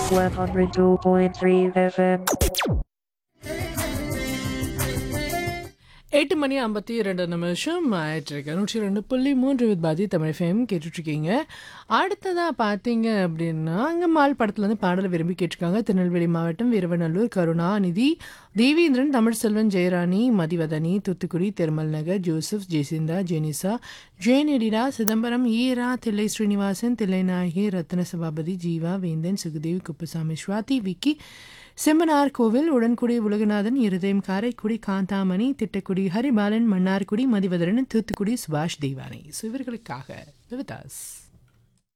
102.3 FM. எட்டு மணி ஐம்பத்தி ரெண்டு நிமிஷம் ஆயிட்டிருக்கு நூற்றி ரெண்டு புள்ளி மூன்று வித் பாதி தமிழ் ஃபேம் கேட்டுட்ருக்கீங்க அடுத்ததாக பார்த்தீங்க அப்படின்னா அங்கே மால் படத்துலேருந்து பாடலை விரும்பி கேட்டிருக்காங்க திருநெல்வேலி மாவட்டம் வீரவநல்லூர் கருணாநிதி தேவேந்திரன் தமிழ்செல்வன் ஜெயராணி மதிவதனி தூத்துக்குடி திருமல் நகர் ஜோசப் ஜெசிந்தா ஜெனிசா ஜெயன் எடிரா சிதம்பரம் ஈரா தில்லை ஸ்ரீனிவாசன் தில்லைநாயகி ரத்ன சபாபதி ஜீவா வேந்தன் சுகுதேவ் குப்புசாமி ஸ்வாதி விக்கி செம்மனார் கோவில் உடன்குடி உலகநாதன் இருதயம் காரைக்குடி காந்தாமணி திட்டக்குடி ஹரிபாலன் மன்னார்குடி மதிவதரன் தூத்துக்குடி சுபாஷ் தெய்வானை ஸோ இவர்களுக்காக விவிதாஸ்